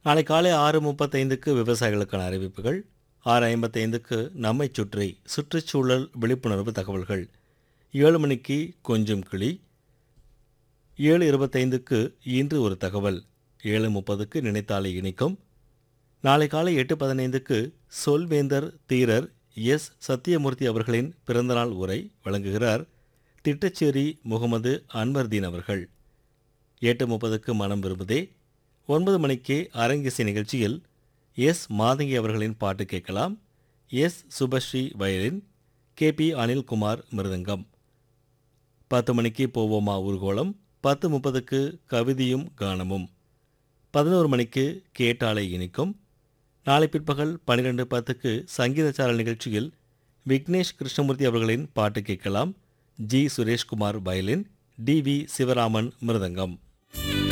நாளை காலை ஆறு முப்பத்தைந்துக்கு விவசாயிகளுக்கான அறிவிப்புகள் ஆறு ஐம்பத்தைந்துக்கு நம்மை சுற்றி சுற்றுச்சூழல் விழிப்புணர்வு தகவல்கள் ஏழு மணிக்கு கொஞ்சம் கிளி ஏழு இருபத்தைந்துக்கு இன்று ஒரு தகவல் ஏழு முப்பதுக்கு நினைத்தாலே இனிக்கும் நாளை காலை எட்டு பதினைந்துக்கு சொல்வேந்தர் தீரர் எஸ் சத்தியமூர்த்தி அவர்களின் பிறந்தநாள் உரை வழங்குகிறார் திட்டச்சேரி முகமது அன்வர்தீன் அவர்கள் எட்டு முப்பதுக்கு மனம் விரும்புதே ஒன்பது மணிக்கு அரங்கிசை நிகழ்ச்சியில் எஸ் மாதங்கி அவர்களின் பாட்டு கேட்கலாம் S Subhashree violin K P Anilkumar mridangam பத்து மணிக்கு போவோமா ஊர்கோலம் பத்து முப்பதுக்கு கவிதையும் கானமும் பதினோரு மணிக்கு கேட்டாலை இனிக்கும் நாளை பிற்பகல் பன்னிரெண்டு பத்துக்கு சங்கீதச்சாரல் நிகழ்ச்சியில் விக்னேஷ் கிருஷ்ணமூர்த்தி அவர்களின் பாட்டு கேட்கலாம் G Sureshkumar violin T V Sivaraman மிருதங்கம்